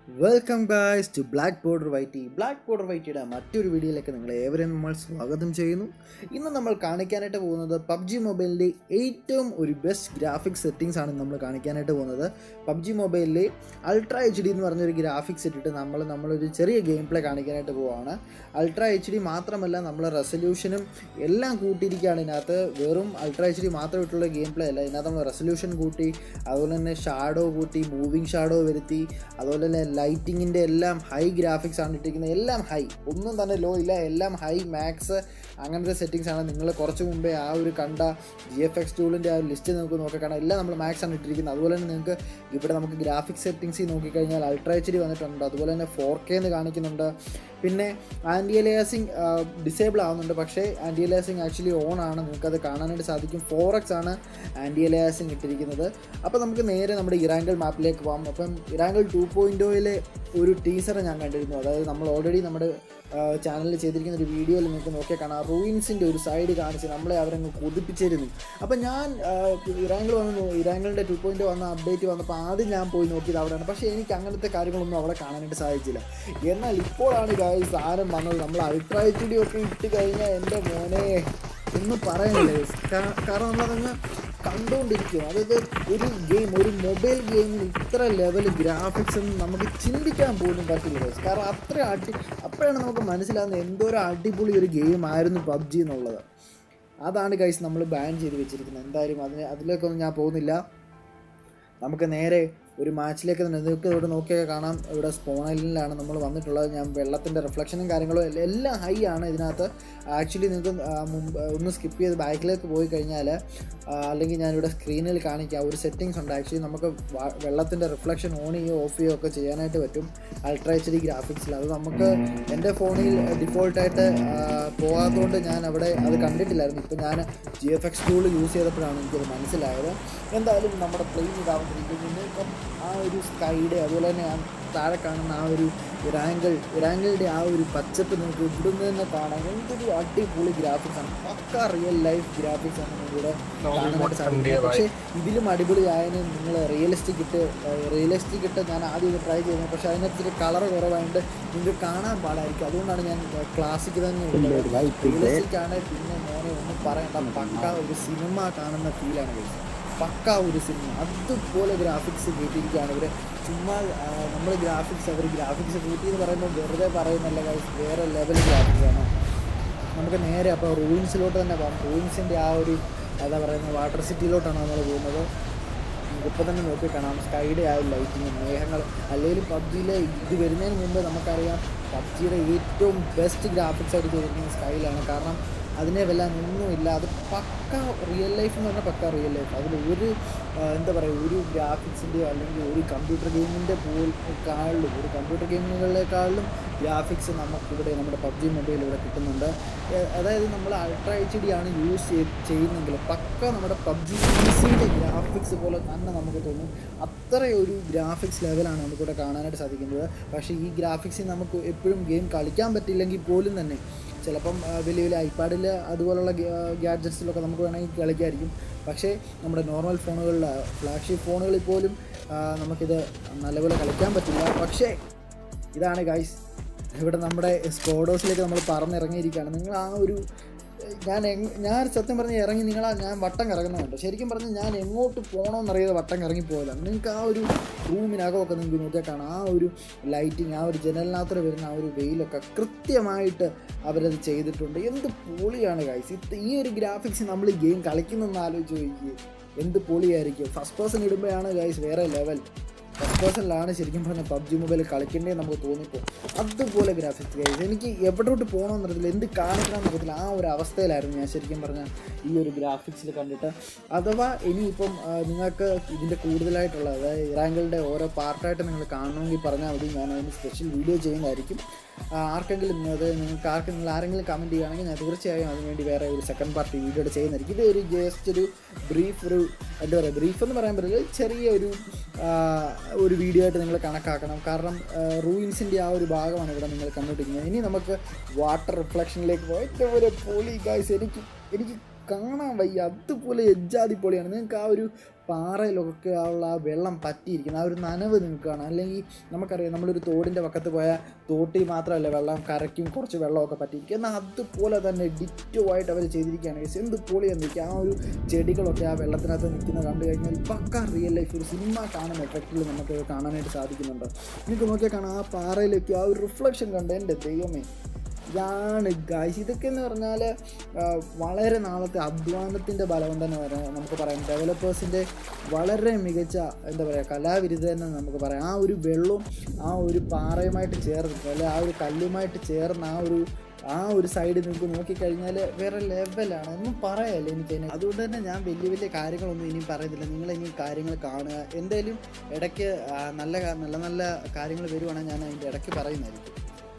Welcome guys to black border whitey black border വൈറ്റിയുടെ മറ്റൊരു വീഡിയോയിലേക്ക് നിങ്ങളെ ഏവരെയും നമ്മൾ സ്വാഗതം ചെയ്യുന്നു ഇന്ന് നമ്മൾ കാണിക്കാനായിട്ട് പോകുന്നത് പബ്ജി മൊബൈലിൻ്റെ ഏറ്റവും ഒരു ബെസ്റ്റ് ഗ്രാഫിക്സ് സെറ്റിങ്സ് ആണ് നമ്മൾ കാണിക്കാനായിട്ട് പോകുന്നത് പബ്ജി മൊബൈലിൽ അൾട്രാ എച്ച് ഡി എന്ന് പറഞ്ഞൊരു ഗ്രാഫിക്സ് ഇട്ടിട്ട് നമ്മൾ നമ്മളൊരു ചെറിയ ഗെയിം പ്ലേ കാണിക്കാനായിട്ട് പോവുകയാണ് അൾട്രാ എച്ച് ഡി മാത്രമല്ല നമ്മൾ റെസൊല്യൂഷനും എല്ലാം കൂട്ടിയിരിക്കുകയാണ് ഇതിനകത്ത് വെറും അൾട്രാ എച്ച് ഡി മാത്രം ഇട്ടുള്ള ഗെയിം പ്ലേ അല്ല ഇതിനകത്ത് നമ്മൾ റെസൊല്യൂഷൻ കൂട്ടി അതുപോലെ തന്നെ ഷാഡോ കൂട്ടി മൂവിങ് ഷാഡോ വരുത്തി അതുപോലെ തന്നെ ലൈറ്റിങ്ങിൻ്റെ എല്ലാം ഹൈ ഗ്രാഫിക്സ് ആണ് ഇട്ടിരിക്കുന്നത് എല്ലാം ഹൈ ഒന്നും തന്നെ ലോ ഇല്ല എല്ലാം ഹൈ മാക്സ് അങ്ങനത്തെ സെറ്റിങ്സ് ആണ് നിങ്ങൾ കുറച്ച് മുമ്പേ ആ ഒരു കണ്ട ജി എഫ് എക്സ് ടൂളിൻ്റെ ആ ഒരു ലിസ്റ്റ് നിങ്ങൾക്ക് നോക്കിക്കാണാം എല്ലാം നമ്മൾ മാക്സ് ആണ് ഇട്ടിരിക്കുന്നത് അതുപോലെ തന്നെ നിങ്ങൾക്ക് ഇവിടെ നമുക്ക് ഗ്രാഫിക്സ് സെറ്റിങ്സ് നോക്കിക്കഴിഞ്ഞാൽ അൾട്രാ എച്ച് ഡി വന്നിട്ടുണ്ട് അതുപോലെ തന്നെ ഫോർ കെ എന്ന് കാണിക്കുന്നുണ്ട് പിന്നെ ആൻറ്റി അലിയാസിങ് ഡിസേബിൾ ആവുന്നുണ്ട് പക്ഷേ ആൻറ്റി അലിയാസിങ് ആക്ച്വലി ഓൺ ആണ് നിങ്ങൾക്കത് കാണാനായിട്ട് സാധിക്കും ഫോർ എക്സ് ആണ് ആൻറ്റി അലിയാസിങ് ഇട്ടിരിക്കുന്നത് അപ്പോൾ നമുക്ക് നേരെ നമ്മുടെ ഇറാങ്കിൾ മാപ്പിലേക്ക് പോകാം അപ്പം ഇറാങ്കിൾ ടു പോയിൻറ്റോയിലെ ഒരു ടീസർ ഞാൻ കണ്ടിരുന്നു അതായത് നമ്മൾ ഓൾറെഡി നമ്മുടെ ചാനലിൽ ചെയ്തിരിക്കുന്ന ഒരു വീഡിയോയിൽ നിങ്ങൾക്ക് നോക്കിയാൽ കാണാം റൂയിൻസിൻ്റെ ഒരു സൈഡ് കാണിച്ച് നമ്മളെ അവരങ്ങ് കൊതിപ്പിച്ചിരുന്നു അപ്പം ഞാൻ ഇറാങ്കിൾ വന്ന് ഇറാങ്കിളിൻ്റെ ടു പോയിൻ്റ് വന്ന അപ്ഡേറ്റ് വന്നപ്പോൾ ആദ്യം ഞാൻ പോയി നോക്കിയത് അവിടെയാണ് പക്ഷേ എനിക്ക് അങ്ങനത്തെ കാര്യങ്ങളൊന്നും അവിടെ കാണാനായിട്ട് സാധിച്ചില്ല എന്നാൽ ഇപ്പോഴാണ് ഗായി സാധനം വന്നത് നമ്മൾ അൾട്രാ എച്ച് ഡി ഒക്കെ ഇട്ട് കഴിഞ്ഞാൽ എൻ്റെ മോനെ ഒന്നും പറയാനില്ല guys. കാ- കാരണം നമ്മളതങ്ങ് കണ്ടുകൊണ്ടിരിക്കും അതായത് ഒരു ഗെയിം ഒരു മൊബൈൽ ഗെയിമിൽ ഇത്ര ലെവൽ ഗ്രാഫിക്സ് ഒന്നും നമുക്ക് ചിന്തിക്കാൻ പോലും പറ്റില്ല guys. കാരണം അത്ര അടി അപ്പോഴാണ് നമുക്ക് മനസ്സിലാകുന്നത് എന്തോരം അടിപൊളി ഒരു ഗെയിം ആയിരുന്നു പബ്ജി എന്നുള്ളത് അതാണ് ഗൈസ് നമ്മൾ ബാൻ ചെയ്ത് വെച്ചിരിക്കുന്നത് എന്തായാലും അതിന് അതിലേക്കൊന്നും ഞാൻ പോകുന്നില്ല നമുക്ക് നേരെ ഒരു മാച്ചിലേക്ക് തന്നെ നിങ്ങൾക്ക് ഇവിടെ നോക്കിയാൽ കാണാം ഇവിടെ സ്പോണലിലാണ് നമ്മൾ വന്നിട്ടുള്ളത് ഞാൻ വെള്ളത്തിൻ്റെ റിഫ്ലക്ഷനും കാര്യങ്ങളും എല്ലാം- എല്ലാം ഹൈ ആണ് ഇതിനകത്ത് ആക്ച്വലി നിങ്ങൾക്ക് ആ, മുമ്പ് ഒന്ന് സ്കിപ്പ് ചെയ്ത് ബാക്കിലേക്ക് പോയി കഴിഞ്ഞാൽ ആ, അല്ലെങ്കിൽ ഞാനിവിടെ സ്ക്രീനിൽ കാണിക്കാം ഒരു സെറ്റിങ്സ് ഉണ്ട് ആക്ച്വലി നമുക്ക് വ- വെള്ളത്തിൻ്റെ റിഫ്ലക്ഷൻ ഓൺ ചെയ്യുകയോ ഓഫ് ചെയ്യുകയോ ഒക്കെ ചെയ്യാനായിട്ട് പറ്റും അൾട്രാ എച്ച് ഡി ഗ്രാഫിക്സിൽ അത് നമുക്ക് എൻ്റെ ഫോണിൽ ഡിഫോൾട്ടായിട്ട് പോകാത്തതുകൊണ്ട് ഞാൻ അവിടെ അത് കണ്ടിട്ടില്ലായിരുന്നു ഇപ്പോൾ ഞാൻ G F X tool use ചെയ്തപ്പോഴാണ് എനിക്കത് മനസ്സിലായത് എന്തായാലും നമ്മുടെ പ്ലെയിൻ ഇതാവുന്നിരിക്കുന്നു ഇപ്പം ആ ഒരു സ്കൈയുടെ അതുപോലെ തന്നെ ആ താഴെ കാണുന്ന ആ ഒരു ഇറാങ്കിൾ ഇറാങ്കിളുടെ ആ ഒരു പച്ചപ്പ് നിങ്ങൾക്ക് ഇവിടുന്ന് തന്നെ കാണാം എന്തൊരു അടിപൊളി ഗ്രാഫിക്സ് ആണ് പക്ക റിയൽ ലൈഫ് ഗ്രാഫിക്സ് ആണ് നിങ്ങൾക്ക് ഇവിടെ കാണാനായിട്ട് സാധിക്കുന്നത് പക്ഷേ ഇതിലും അടിപൊളി ആയതിന് നിങ്ങൾ റിയലിസ്റ്റിക് ഇട്ട് റിയലിസ്റ്റിക് ഇട്ട് ഞാൻ ആദ്യം ഇത് ട്രൈ ചെയ്യുന്നത് പക്ഷേ അതിനകത്തൊരു കളർ കുറവായതുകൊണ്ട് നിങ്ങൾക്ക് കാണാൻ പാടായിരിക്കും അതുകൊണ്ടാണ് ഞാൻ ക്ലാസിക് തന്നെ ഉള്ളത് റിയലിസ്റ്റിക് ആണ് പിന്നെ മോനെ ഒന്നും പറയണ്ട പക്ക ഒരു സിനിമ കാണുന്ന ഫീലാണ് കഴിച്ചത് പക്ക ഒരു സിനിമ അതുപോലെ ഗ്രാഫിക്സ് കൂട്ടിയിരിക്കുകയാണ് ഇവർ ചുമ്മാ നമ്മൾ ഗ്രാഫിക്സ് അവർ ഗ്രാഫിക്സ് കൂട്ടി എന്ന് പറയുമ്പോൾ വെറുതെ പറയുന്നല്ല guys. വേറെ ലെവൽ ഗ്രാഫിക്സ് ആണ് നമുക്ക് നേരെ അപ്പോൾ റൂയിൻസിലോട്ട് തന്നെ പോകാം റൂയിൻസിൻ്റെ ആ ഒരു എന്താ പറയുന്നത് വാട്ടർ സിറ്റിയിലോട്ടാണ് നമ്മൾ പോകുന്നത് ഇപ്പോൾ തന്നെ നോക്കി കാണാം സ്കൈയുടെ ആ ലൈറ്റിങ് മേഘങ്ങൾ അല്ലെങ്കിൽ പബ്ജിയിലെ ഇത് വരുന്നതിന് മുമ്പ് നമുക്കറിയാം പബ്ജിയുടെ ഏറ്റവും ബെസ്റ്റ് ഗ്രാഫിക്സ് ആയിട്ട് ചെയ്തിരിക്കുന്നത് സ്കൈയിലാണ് കാരണം അതിനെ വെല്ലാൻ ഒന്നുമില്ല അത് പക്ക റിയൽ ലൈഫ് എന്ന് പറഞ്ഞാൽ പക്ക റിയൽ ലൈഫ് അതിൽ ഒരു ആ, എന്താ പറയുക ഒരു ഗ്രാഫിക്സിൻ്റെയോ അല്ലെങ്കിൽ ഒരു കമ്പ്യൂട്ടർ ഗെയിമിൻ്റെ പോലെക്കാളിലും ഒരു കമ്പ്യൂട്ടർ ഗെയിമുകളെക്കാളിലും ഗ്രാഫിക്സ് നമുക്കിവിടെ നമ്മുടെ പബ്ജി മൊബൈൽ ഇവിടെ കിട്ടുന്നുണ്ട് ഏ, അതായത് നമ്മൾ അൾട്രാ എച്ച് ഡി ആണ് യൂസ് ചെയ്ത് ചെയ്യുന്നെങ്കിൽ പക്ക നമ്മുടെ പബ്ജി സിയുടെ ഗ്രാഫിക്സ് പോലെ തന്നെ നമുക്ക് തോന്നും അത്ര ഒരു ഗ്രാഫിക്സ് ലെവലാണ് നമുക്കിവിടെ കാണാനായിട്ട് സാധിക്കുന്നത് പക്ഷേ ഈ ഗ്രാഫിക്സിൽ നമുക്ക് എപ്പോഴും ഗെയിം കളിക്കാൻ പറ്റില്ലെങ്കിൽ പോലും തന്നെ ചിലപ്പം ആ, വലിയ വലിയ ഐപാഡിൽ അതുപോലുള്ള ഗ്യാഡ്ജറ്റ്സിലൊക്കെ നമുക്ക് വേണമെങ്കിൽ കളിക്കായിരിക്കും പക്ഷേ നമ്മുടെ നോർമൽ ഫോണുകളിൽ ഫ്ലാഗ്ഷിപ്പ് ഫോണുകളിൽ പോലും ആ, നമുക്കിത് നല്ലപോലെ കളിക്കാൻ പറ്റില്ല പക്ഷേ ഇതാണ് ഗൈസ് ഇവിടെ നമ്മുടെ സ്കോഡോസിലേക്ക് നമ്മൾ പറന്നിറങ്ങിയിരിക്കുകയാണ് നിങ്ങൾ ആ ഒരു ഞാൻ എങ് ഞാൻ സത്യം പറഞ്ഞ് ഇറങ്ങി നിങ്ങളാ ഞാൻ വട്ടം കറങ്ങുന്നുണ്ട് ശരിക്കും പറഞ്ഞ് ഞാൻ എങ്ങോട്ട് പോകണമെന്നറിയാതെ വട്ടം കറങ്ങി പോയതാണ് നിങ്ങൾക്ക് ആ ഒരു റൂമിനകമൊക്കെ നിങ്ങൾക്ക് നോക്കിയാൽ കാണാം ആ ഒരു ലൈറ്റിങ് ആ ഒരു ജനലിനകത്ത് വരുന്ന ആ ഒരു വെയിലൊക്കെ കൃത്യമായിട്ട് അവരത് ചെയ്തിട്ടുണ്ട് എന്ത് പൊളിയാണ് ഗൈസ് ഇത് ഈ ഒരു ഗ്രാഫിക്സ് നമ്മൾ ഗെയിം കളിക്കുന്നെന്ന് ആലോചിച്ച് നോക്കിയേ എന്ത് പൊളിയായിരിക്കും ഫസ്റ്റ് പേഴ്സൺ ഇടുമ്പോഴാണ് ഗൈസ് വേറെ ലെവൽ ഫസ്റ്റ് പേഴ്സണിലാണ് ശരിക്കും പറഞ്ഞാൽ പബ്ജി മൊബൈൽ കളിക്കേണ്ടേ നമുക്ക് തോന്നിപ്പോൾ അതുപോലെ ഗ്രാഫിക്സ് ഗൈസ് എനിക്ക് എവിടോട്ട് പോകണമെന്ന് അറിയത്തില്ല എന്ത് കാണിക്കണം അറിയത്തില്ല ആ ഒരു അവസ്ഥയിലായിരുന്നു ഞാൻ ശരിക്കും പറഞ്ഞാൽ ഈ ഒരു ഗ്രാഫിക്സിൽ കണ്ടിട്ട് അഥവാ ഇനിയിപ്പം ആ, നിങ്ങൾക്ക് ഇതിൻ്റെ കൂടുതലായിട്ടുള്ള അതായത് ഇറാങ്കളുടെ ഓരോ പാർട്ടായിട്ട് നിങ്ങൾ കാണണമെങ്കിൽ പറഞ്ഞാൽ മതി ഞാൻ അതിന് സ്പെഷ്യൽ വീഡിയോ ചെയ്യുന്നതായിരിക്കും ആ, ആർക്കെങ്കിലും അത് നിങ്ങൾക്ക് ആർക്ക് നിങ്ങൾ ആരെങ്കിലും കമൻറ്റ് ചെയ്യുകയാണെങ്കിൽ ഞാൻ തീർച്ചയായും അതിനുവേണ്ടി വേറെ ഒരു സെക്കൻഡ് പാർട്ടി വീഡിയോ ചെയ്യുന്നതായിരിക്കും ഇത് ഒരു ജസ്റ്റ് ഒരു ബ്രീഫ് ഒരു എന്താ പറയുക ബ്രീഫ് എന്ന് പറയാൻ പറ്റില്ല ചെറിയ ഒരു ആ, ഒരു വീഡിയോ ആയിട്ട് നിങ്ങൾ കണക്കാക്കണം കാരണം റൂയിൻസിൻ്റെ ആ ഒരു ഭാഗമാണ് ഇവിടെ നിങ്ങൾ കണ്ടുപിടിക്കുന്നത് ഇനി നമുക്ക് വാട്ടർ റിഫ്ലക്ഷനിലേക്ക് പോയി ഏറ്റവും ഒരു പോളി ഗായ്സ് എനിക്ക് എനിക്ക് കാണാൻ വയ്യ അതുപോലെ എജ്ജാതി പൊളിയാണ് നിങ്ങൾക്ക് ആ ഒരു പാറയിലൊക്കെ ഉള്ള ആ വെള്ളം പറ്റിയിരിക്കുന്നത് ആ ഒരു നനവ് നിങ്ങൾക്ക് കാണാം അല്ലെങ്കിൽ നമുക്കറിയാം നമ്മളൊരു തോടിൻ്റെ പക്കത്ത് പോയാൽ തോട്ടിൽ മാത്രമല്ല വെള്ളം കരയ്ക്കും കുറച്ച് വെള്ളമൊക്കെ പറ്റിയിരിക്കും എന്നാൽ അതുപോലെ തന്നെ ഡിറ്റോ ആയിട്ട് അവർ ചെയ്തിരിക്കുകയാണ് guys. എന്ത് പൊളിയാന്ന് നിൽക്കുക ആ ഒരു ചെടികളൊക്കെ ആ വെള്ളത്തിനകത്ത് നിൽക്കുന്ന കണ്ടു കഴിഞ്ഞാൽ പക്ക റിയൽ ലൈഫ് ഒരു സിനിമ കാണുന്ന എഫക്റ്റിൽ നമുക്ക് കാണാനായിട്ട് സാധിക്കുന്നുണ്ട് നിങ്ങൾക്ക് നോക്കിയാൽ കാണാം ആ പാറയിലേക്ക് ആ ഒരു റിഫ്ലക്ഷൻ കണ്ട് എൻ്റെ ദൈവമേ ഇതാണ് ഗായ്സ് ഇതൊക്കെ എന്ന് പറഞ്ഞാൽ വളരെ നാളത്തെ അധ്വാനത്തിൻ്റെ ബലം തന്നെ പറയാം നമുക്ക് പറയാം ഡെവലപ്പേഴ്സിൻ്റെ വളരെ മികച്ച എന്താ പറയുക കലാവിരുദ്ധ തന്നെ നമുക്ക് പറയാം ആ ഒരു വെള്ളവും ആ ഒരു പാറയുമായിട്ട് ചേർന്ന് അല്ലെ ആ ഒരു കല്ലുമായിട്ട് ചേർന്ന് ആ ഒരു ആ ഒരു സൈഡ് നിങ്ങൾക്ക് നോക്കിക്കഴിഞ്ഞാൽ വേറെ ലെവലാണ് ഒന്നും പറയാല്ല എനിക്ക് അതിനെ അതുകൊണ്ട് തന്നെ ഞാൻ വലിയ വലിയ കാര്യങ്ങളൊന്നും ഇനിയും പറയുന്നില്ല നിങ്ങൾ ഇനി കാര്യങ്ങൾ കാണുക എന്തായാലും ഇടയ്ക്ക് ആ, നല്ല കാ- നല്ല നല്ല കാര്യങ്ങൾ വരുവാണെങ്കിൽ ഞാൻ അതിൻ്റെ ഇടയ്ക്ക് പറയുന്നതായിരിക്കും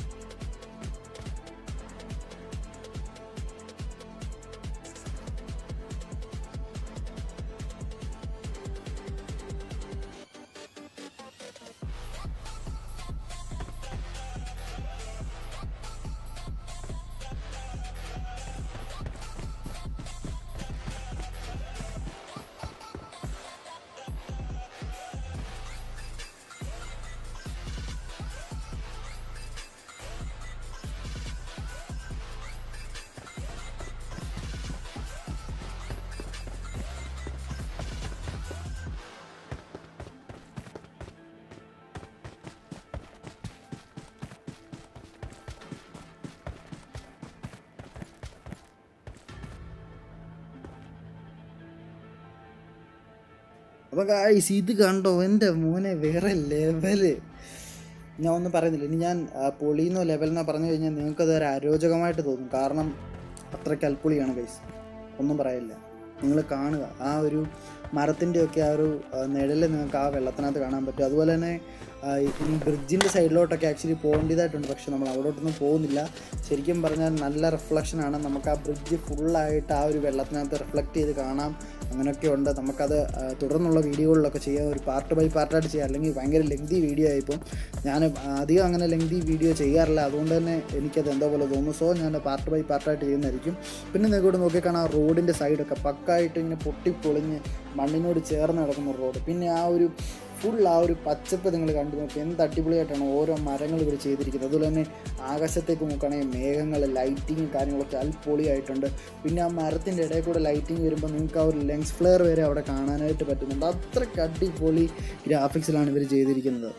അപ്പോൾ ഗായ്സ് ഇത് കണ്ടോ എൻ്റെ മോനെ വേറെ ലെവല് ഞാൻ ഒന്നും പറയുന്നില്ല ഇനി ഞാൻ ആ, പൊളിയെന്നോ ലെവലെന്നോ പറഞ്ഞു കഴിഞ്ഞാൽ നിങ്ങൾക്കത് ഒരു അരോചകമായിട്ട് തോന്നും കാരണം അത്രയ്ക്ക് അൽപ്പൊളിയാണ് ഗൈസ് ഒന്നും പറയില്ല നിങ്ങൾ കാണുക ആ ഒരു മരത്തിൻ്റെയൊക്കെ ആ ഒരു നിഴൽ നിങ്ങൾക്ക് ആ വെള്ളത്തിനകത്ത് കാണാൻ പറ്റും അതുപോലെ തന്നെ ആ, ഇനി ബ്രിഡ്ജിൻ്റെ സൈഡിലോട്ടൊക്കെ ആക്ച്വലി പോകേണ്ടതായിട്ടുണ്ട് പക്ഷെ നമ്മൾ അവിടോട്ടൊന്നും പോകുന്നില്ല ശരിക്കും പറഞ്ഞാൽ നല്ല റിഫ്ലക്ഷനാണ് നമുക്ക് ആ ബ്രിഡ്ജ് ഫുള്ളായിട്ട് ആ ഒരു വെള്ളത്തിനകത്ത് റിഫ്ലക്റ്റ് ചെയ്ത് കാണാം അങ്ങനെയൊക്കെ ഉണ്ട് നമുക്കത് ആ, തുടർന്നുള്ള വീഡിയോകളിലൊക്കെ ചെയ്യാം ഒരു പാർട്ട് ബൈ പാർട്ടായിട്ട് ചെയ്യാം അല്ലെങ്കിൽ ഭയങ്കര ലെങ്തി വീഡിയോ ആയിപ്പോൾ ഞാൻ അധികം അങ്ങനെ ലെങ്തി വീഡിയോ ചെയ്യാറില്ല അതുകൊണ്ട് തന്നെ എനിക്കത് എന്തോ പോലെ തോന്നുന്നു സോ ഞാൻ പാർട്ട് ബൈ പാർട്ടായിട്ട് ചെയ്യുന്നതായിരിക്കും പിന്നെ നിങ്ങൾക്ക് നോക്കിക്കാണാം ആ റോഡിൻ്റെ സൈഡൊക്കെ പക്കായിട്ട് ഇങ്ങനെ പൊട്ടിപ്പൊളിഞ്ഞ് മണ്ണിനോട് ചേർന്ന് കിടക്കുന്ന റോഡ് പിന്നെ ആ ഒരു ഫുൾ ആ ഒരു പച്ചപ്പ് നിങ്ങൾ കണ്ടു നോക്കി എന്ത് അടിപൊളിയായിട്ടാണ് ഓരോ മരങ്ങൾ ഇവർ ചെയ്തിരിക്കുന്നത് അതുപോലെ തന്നെ ആകാശത്തേക്ക് നോക്കുകയാണെങ്കിൽ മേഘങ്ങൾ ലൈറ്റിങ് കാര്യങ്ങളൊക്കെ അൽപ്പൊളിയായിട്ടുണ്ട് പിന്നെ ആ മരത്തിൻ്റെ ഇടയിൽ കൂടെ ലൈറ്റിംഗ് വരുമ്പോൾ നിങ്ങൾക്ക് ആ ഒരു ലെൻസ് ഫ്ലെയർ വരെ അവിടെ കാണാനായിട്ട് പറ്റുന്നുണ്ട് അത്രയ്ക്ക് അടിപൊളി ഗ്രാഫിക്സിലാണ് ഇവർ ചെയ്തിരിക്കുന്നത്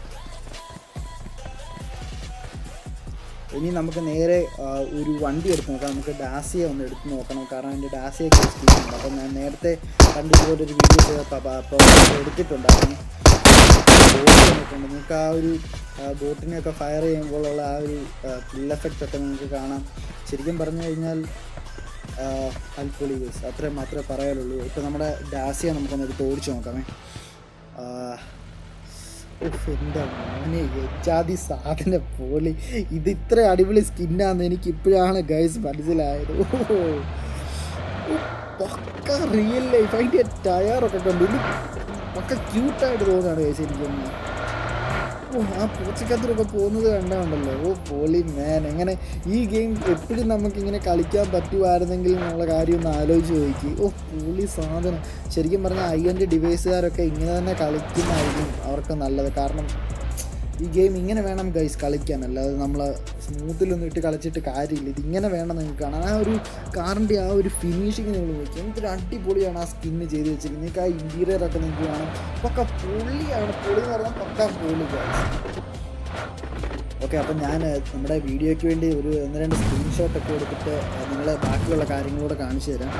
ഇനി നമുക്ക് നേരെ ആ, ഒരു വണ്ടി എടുത്ത് നോക്കാം നമുക്ക് ഡാസിയെ ഒന്ന് എടുത്ത് നോക്കണം കാരണം എൻ്റെ ഡാസിയൊക്കെ സ്പീഡുണ്ട് അപ്പോൾ ഞാൻ നേരത്തെ കണ്ടിട്ടുള്ള ഒരു വീഡിയോ ചെയ്തപ്പോൾ അപ്പോൾ എടുത്തിട്ടുണ്ടായിരുന്നു ബോട്ട് വന്നിട്ടുണ്ട് നിങ്ങൾക്ക് ആ ഒരു ബോട്ടിനെയൊക്കെ ഫയർ ചെയ്യുമ്പോഴുള്ള ആ ഒരു ഫിൽ എഫക്റ്റ് ഒക്കെ നിങ്ങൾക്ക് കാണാം ശരിക്കും പറഞ്ഞു കഴിഞ്ഞാൽ അൽപ്പൊളി വേസ് അത്രയും മാത്രമേ പറയാനുള്ളൂ ഇപ്പോൾ നമ്മുടെ ഡാസിയെ നമുക്കൊന്ന് എടുത്ത് ഓടിച്ചു നോക്കാമേ ആ, ഉഫ്, എൻ്റെ മോനെ എജാതി സാധന പോലെ ഇത് ഇത്ര അടിപൊളി സ്കിന്നാന്ന് എനിക്ക് ഇപ്പോഴാണ് ഗൈസ് മനസ്സിലായത് ഓ പക്ക റിയൽ ലൈഫ് അതിൻ്റെ ടയറൊക്കെ കണ്ടു ഇത് പക്ക ക്യൂട്ടായിട്ട് തോന്നുകയാണ് ഗൈസ് എനിക്കൊന്ന് ഓ ആ പൂച്ചക്കത്തിലൊക്കെ പോകുന്നത് കണ്ടാണ്ടല്ലോ ഓ പോളി മാൻ എങ്ങനെ ഈ ഗെയിം എപ്പോഴും നമുക്കിങ്ങനെ കളിക്കാൻ പറ്റുമായിരുന്നെങ്കിൽ എന്നുള്ള കാര്യം ഒന്ന് ആലോചിച്ച് നോക്കി ഓ പോളി സാധനം ശരിക്കും പറഞ്ഞാൽ ഐ എൻ്റെ ഡിവൈസുകാരൊക്കെ ഇങ്ങനെ തന്നെ കളിക്കുന്നതായിരിക്കും അവർക്ക് നല്ലത് കാരണം ഈ ഗെയിം ഇങ്ങനെ വേണം ഗൈസ് കളിക്കാൻ അല്ലാതെ നമ്മൾ സ്മൂത്തിലൊന്നും ഇട്ട് കളിച്ചിട്ട് കാര്യമില്ല ഇതിങ്ങനെ വേണം നിങ്ങൾക്ക് കാണാൻ ആ ഒരു കാറിൻ്റെ ആ ഒരു ഫിനിഷിങ് നിങ്ങൾ നോക്കി എന്തൊരു അടിപൊളിയാണ് ആ സ്കിന്ന് ചെയ്ത് വെച്ചിരിക്കുന്നത് നിങ്ങൾക്ക് ആ ഇൻറ്റീരിയർ ഒക്കെ നിങ്ങൾക്ക് കാണാം പക്ക പൊളിയാണ് പൊളി എന്ന് പറഞ്ഞാൽ പക്ക പൊളി ഗൈസ് ഓക്കെ അപ്പം ഞാൻ നമ്മുടെ വീഡിയോയ്ക്ക് വേണ്ടി ഒരു ഒന്ന് രണ്ട് സ്ക്രീൻഷോട്ടൊക്കെ എടുത്തിട്ട് നിങ്ങളെ ബാക്കിയുള്ള കാര്യങ്ങളൂടെ കാണിച്ചു തരാം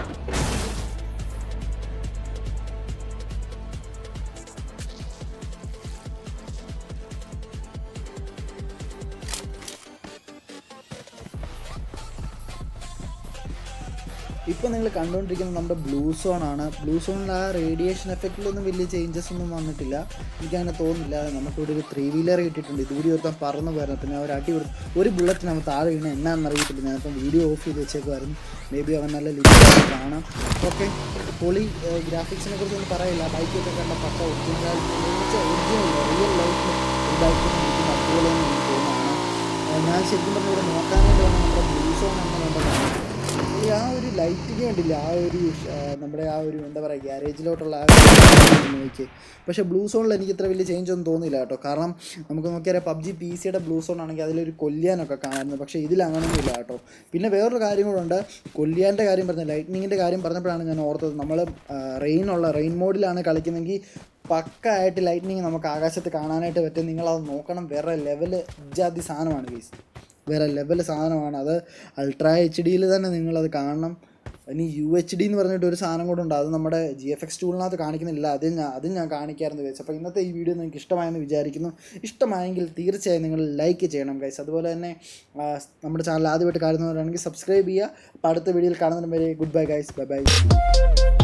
ഇപ്പം നിങ്ങൾ കണ്ടുകൊണ്ടിരിക്കുന്നത് നമ്മുടെ ബ്ലൂ സോൺ ആണ് ബ്ലൂ സോണിൽ ആ റേഡിയേഷൻ എഫക്റ്റിലൊന്നും വലിയ ചേഞ്ചസ് ഒന്നും വന്നിട്ടില്ല എനിക്കങ്ങനെ തോന്നുന്നില്ല നമുക്കിവിടെ ഒരു ത്രീ വീലർ കിട്ടിയിട്ടുണ്ട് ഇതുകൂടി ഒരുത്തം പറന്നു പോയിരുന്നു പിന്നെ അവർ അടി കൊടുത്തു ഒരു ബുള്ളറ്റ് നമ്മൾ താഴെ വീണ എന്നാണെന്ന് അറിയത്തില്ല ഞാനിപ്പം വീഡിയോ ഓഫ് ചെയ്ത് വെച്ചേക്കുമായിരുന്നു മേ ബി അവൻ നല്ല ലിമിറ്റ് കാണാം ഓക്കെ പൊളി ഗ്രാഫിക്സിനെ കുറിച്ച് ഒന്നും പറയില്ല ബൈക്കൊക്കെ കണ്ട പക്ക ഒറിജിനൽ ഒറിജിനൽ റിയൽ ലൈഫിൽ ഒരു ബൈക്കിന് ഇരിക്കുന്ന അതുപോലെ തന്നെ എനിക്ക് തോന്നുന്നതാണ് ആ, ഞാൻ ശരിക്കും പറഞ്ഞാൽ ഇവിടെ നോക്കാനായിട്ട് വന്ന നമ്മുടെ ബ്ലൂ സോൺ എങ്ങനെയുണ്ടെന്നാണ് ഈ ആ ഒരു ലൈറ്റിങ് കണ്ടില്ല ആ ഒരു ആ, നമ്മുടെ ആ ഒരു എന്താ പറയുക ഗ്യാരേജിലോട്ടുള്ള ആ ഒരു നോക്കി പക്ഷേ ബ്ലൂ സോണിൽ എനിക്ക് ഇത്ര വലിയ ചേഞ്ച് ഒന്നും തോന്നിയില്ല കേട്ടോ കാരണം നമുക്ക് നോക്കിയാൽ പബ്ജി പി സിയുടെ ബ്ലൂ സോൺ ആണെങ്കിൽ അതിലൊരു കൊല്ലിയാനൊക്കെ കാണാമായിരുന്നു പക്ഷേ ഇതിൽ അങ്ങനെയൊന്നും ഇല്ല കേട്ടോ പിന്നെ വേറൊരു കാര്യം കൂടെ കൊല്ലിയാൻ്റെ കാര്യം പറഞ്ഞ ലൈറ്റ്നിങ്ങിൻ്റെ കാര്യം പറഞ്ഞപ്പോഴാണ് ഞാൻ ഓർത്തത് നമ്മൾ റെയിൻ ഉള്ള റെയിൻ മോഡിലാണ് കളിക്കുന്നെങ്കിൽ പക്ക ആയിട്ട് ലൈറ്റ്നിങ് നമുക്ക് ആകാശത്ത് കാണാനായിട്ട് പറ്റും നിങ്ങളത് നോക്കണം വേറെ ലെവൽ ജാതി സാധനമാണ് ഗീസ് വേറെ ലെവൽ സാധനമാണ് അത് അൾട്രാ എച്ച് ഡിയിൽ തന്നെ നിങ്ങളത് കാണണം ഇനി യു എച്ച് ഡി എന്ന് പറഞ്ഞിട്ട് ഒരു സാധനം കൂടെ ഉണ്ട് അത് നമ്മുടെ ജി എഫ് എക്സ് ടൂളിനകത്ത് കാണിക്കുന്നില്ല അത് ഞാൻ അതും ഞാൻ കാണിക്കാമെന്ന് വിചാരിച്ചു അപ്പോൾ ഇന്നത്തെ ഈ വീഡിയോ നിങ്ങൾക്ക് ഇഷ്ടമായെന്ന് വിചാരിക്കുന്നു ഇഷ്ടമായെങ്കിൽ തീർച്ചയായും നിങ്ങൾ ലൈക്ക് ചെയ്യണം ഗൈസ് അതുപോലെ തന്നെ ആ, നമ്മുടെ ചാനൽ ആദ്യമായിട്ട് കാണുന്നവരാണെങ്കിൽ സബ്സ്ക്രൈബ് ചെയ്യുക അപ്പോൾ അടുത്ത വീഡിയോയിൽ കാണുന്നതിന് വരെ good bye guys bye by